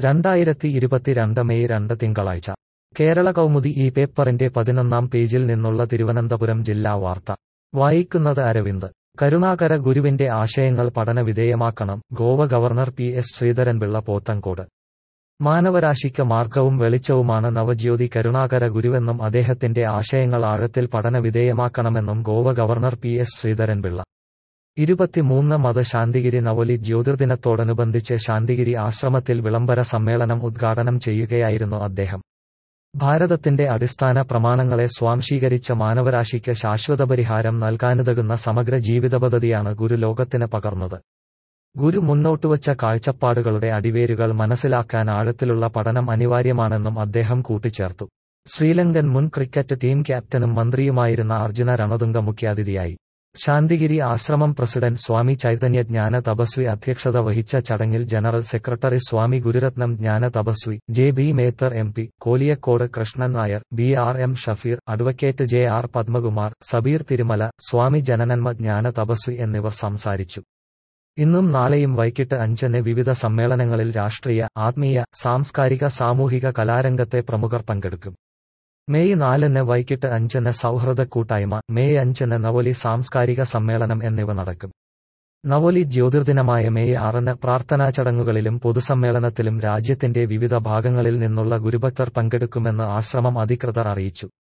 രണ്ടായിരത്തി ഇരുപത്തിരണ്ട് മെയ് രണ്ട് തിങ്കളാഴ്ച കേരള കൗമുദി ഈ പേപ്പറിന്റെ പതിനൊന്നാം പേജിൽ നിന്നുള്ള തിരുവനന്തപുരം ജില്ലാ വാർത്ത വായിക്കുന്നത് അരവിന്ദ് കരുണാകര ഗുരുവിന്റെ ആശയങ്ങൾ പഠന വിധേയമാക്കണം Goa governor P S Sreedharan Pillai Pothencode മാനവരാശിക്ക് മാർഗവും വെളിച്ചവുമാണ് നവജ്യോതി കരുണാകര ഗുരുവെന്നും അദ്ദേഹത്തിന്റെ ആശയങ്ങൾ ആഴത്തിൽ പഠന വിധേയമാക്കണമെന്നും Goa governor P S Sreedharan Pillai ഇരുപത്തിമൂന്ന് മത ശാന്തിഗിരി നവലി ജ്യോതിർദിനത്തോടനുബന്ധിച്ച് ശാന്തിഗിരി ആശ്രമത്തിൽ വിളംബര സമ്മേളനം ഉദ്ഘാടനം ചെയ്യുകയായിരുന്നു അദ്ദേഹം ഭാരതത്തിന്റെ അടിസ്ഥാന പ്രമാണങ്ങളെ സ്വാംശീകരിച്ച മാനവരാശിക്ക് ശാശ്വത പരിഹാരം നൽകാനുതകുന്ന സമഗ്ര ജീവിതപദ്ധതിയാണ് ഗുരു ലോകത്തിന് പകർന്നത് ഗുരു മുന്നോട്ടുവച്ച കാഴ്ചപ്പാടുകളുടെ അടിവേരുകൾ മനസ്സിലാക്കാൻ ആഴത്തിലുള്ള പഠനം അനിവാര്യമാണെന്നും അദ്ദേഹം കൂട്ടിച്ചേർത്തു ശ്രീലങ്കൻ മുൻ ക്രിക്കറ്റ് ടീം ക്യാപ്റ്റനും മന്ത്രിയുമായിരുന്ന അർജുന രണതുംഗ മുഖ്യാതിഥിയായി ശാന്തിഗിരി ആശ്രമം പ്രസിഡന്റ് സ്വാമി ചൈതന്യ ജ്ഞാന തപസ്വി അധ്യക്ഷത വഹിച്ച ചടങ്ങിൽ general secretary Swami Gururathnam Jnana Thapaswi Jebi Mather M P Koliyakode Krishnan Nair B R M Shafeer advocate J R Padmakumar Sabeer Thirumala Swami Janananma Jnana Thapaswi എന്നിവർ സംസാരിച്ചു ഇന്നും നാളെയും വൈകിട്ട് അഞ്ചിന് വിവിധ സമ്മേളനങ്ങളിൽ രാഷ്ട്രീയ ആത്മീയ സാംസ്കാരിക സാമൂഹിക കലാരംഗത്തെ പ്രമുഖർ പങ്കെടുക്കും മെയ് നാലിന് വൈകിട്ട് അഞ്ചിന് സൗഹൃദ കൂട്ടായ്മ മെയ് അഞ്ചിന് നവോലി സാംസ്കാരിക സമ്മേളനം എന്നിവ നടക്കും നവോലി ജ്യോതിർദിനമായ മെയ് ആറിന് പ്രാർത്ഥനാ ചടങ്ങുകളിലും പൊതുസമ്മേളനത്തിലും രാജ്യത്തിന്റെ വിവിധ ഭാഗങ്ങളിൽ നിന്നുള്ള ഗുരുഭക്തർ പങ്കെടുക്കുമെന്ന് ആശ്രമം അധികൃതർ അറിയിച്ചു